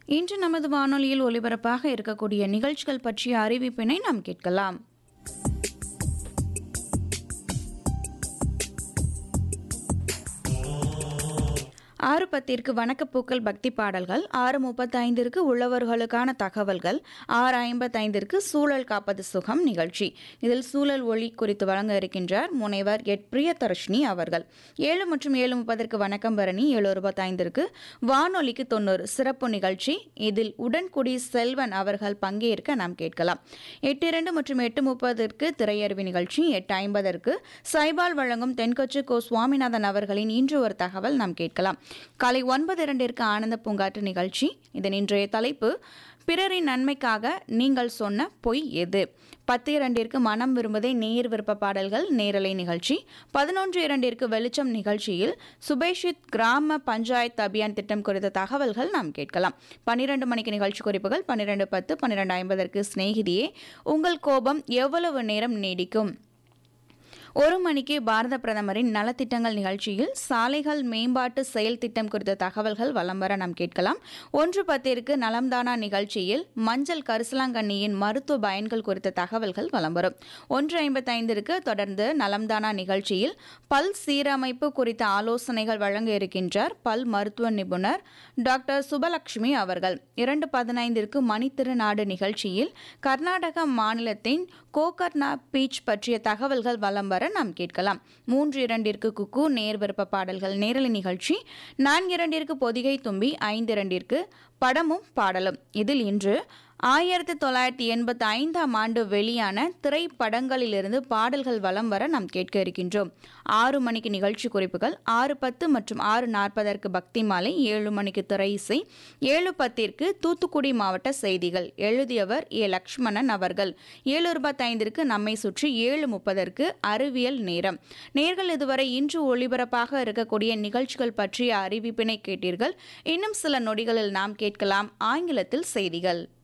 இன்று நமது வானொலியில் ஒலிபரப்பாக இருக்கக்கூடிய நிகழ்ச்சிகள் பற்றிய அறிவிப்பினை நாம் கேட்கலாம் ஆறு பத்திற்கு வணக்கப்பூக்கள் பக்தி பாடல்கள் ஆறு முப்பத்தைந்திற்கு உள்ளவர்களுக்கான தகவல்கள் ஆறு ஐம்பத்தைந்திற்கு சூழல் காப்பது சுகம் நிகழ்ச்சி இதில் சூழல் ஒளி குறித்து வழங்க இருக்கின்றார் முனைவர் எட் பிரியதர்ஷினி அவர்கள் ஏழு மற்றும் ஏழு முப்பதற்கு வணக்கம் பரணி ஏழு இருபத்தைந்திற்கு வானொலிக்கு தொண்ணூறு சிறப்பு நிகழ்ச்சி இதில் உடன்குடி செல்வன் அவர்கள் பங்கேற்க நாம் கேட்கலாம் எட்டு இரண்டு மற்றும் எட்டு முப்பதற்கு திரையறிவி நிகழ்ச்சி எட்டு ஐம்பதற்கு சைபால் வழங்கும் தென்கொச்சி கோ சுவாமிநாதன் அவர்களின் இன்று ஒரு தகவல் நாம் கேட்கலாம் காலை ஒன்பது இரண்டிற்கு ஆனந்த பூங்காற்று நிகழ்ச்சி இதன் இன்றைய தலைப்பு பிறரின் நன்மைக்காக நீங்கள் சொன்ன பொய் எது பத்து இரண்டிற்கு மனம் விரும்புதே நேர் விருப்ப பாடல்கள் நேரலை நிகழ்ச்சி பதினொன்று இரண்டிற்கு வெளிச்சம் நிகழ்ச்சியில் சுபேஷித் கிராம பஞ்சாயத்து அபியான் திட்டம் குறித்த தகவல்கள் நாம் கேட்கலாம் பன்னிரண்டு மணிக்கு நிகழ்ச்சி குறிப்புகள் பன்னிரெண்டு பத்து பன்னிரெண்டு ஐம்பதற்கு சிநேகிதியே உங்கள் கோபம் எவ்வளவு நேரம் நீடிக்கும் ஒரு மணிக்கு பாரத பிரதமரின் நலத்திட்டங்கள் நிகழ்ச்சியில் சாலைகள் மேம்பாட்டு செயல் திட்டம் குறித்த தகவல்கள் வலம் வர நாம் கேட்கலாம் ஒன்று பத்திற்கு நலம்தானா நிகழ்ச்சியில் மஞ்சள் கரிசலாங்கண்ணியின் மருத்துவ பயன்கள் குறித்த தகவல்கள் வலம் வரும் ஒன்று ஐம்பத்தைந்திற்கு தொடர்ந்து நலம்தானா நிகழ்ச்சியில் பல் சீரமைப்பு குறித்த ஆலோசனைகள் வழங்க இருக்கின்றார் பல் மருத்துவ நிபுணர் டாக்டர் சுபலட்சுமி அவர்கள் இரண்டு பதினைந்திற்கு மணித்திருநாடு நிகழ்ச்சியில் கர்நாடக மாநிலத்தின் கோகர்னா பீச் பற்றிய தகவல்கள் வலம் வர நாம் கேட்கலாம் மூன்று இரண்டிற்கு குக்கு நேர் விருப்ப பாடல்கள் நேரலை நிகழ்ச்சி நான்கு இரண்டிற்கு பொதிகை தும்பி ஐந்து இரண்டிற்கு படமும் பாடலும் இதில் இன்று ஆயிரத்தி தொள்ளாயிரத்தி எண்பத்தி ஐந்தாம் ஆண்டு வெளியான திரைப்படங்களிலிருந்து பாடல்கள் வலம் வர நாம் கேட்க இருக்கின்றோம் ஆறு மணிக்கு நிகழ்ச்சி குறிப்புகள் ஆறு பத்து மற்றும் ஆறு நாற்பதற்கு பக்தி மாலை ஏழு மணிக்கு திரை இசை ஏழு பத்திற்கு தூத்துக்குடி மாவட்ட செய்திகள் எழுதியவர் ஏ லக்ஷ்மணன் அவர்கள் ஏழு இருபத்தைந்திற்கு நம்மை சுற்றி ஏழு முப்பதற்கு அறிவியல் நேரம் நேர்கள் இதுவரை இன்று ஒளிபரப்பாக இருக்கக்கூடிய நிகழ்ச்சிகள் பற்றிய அறிவிப்பினை கேட்டீர்கள் இன்னும் சில நொடிகளில் நாம் கேட்கலாம் ஆங்கிலத்தில் செய்திகள்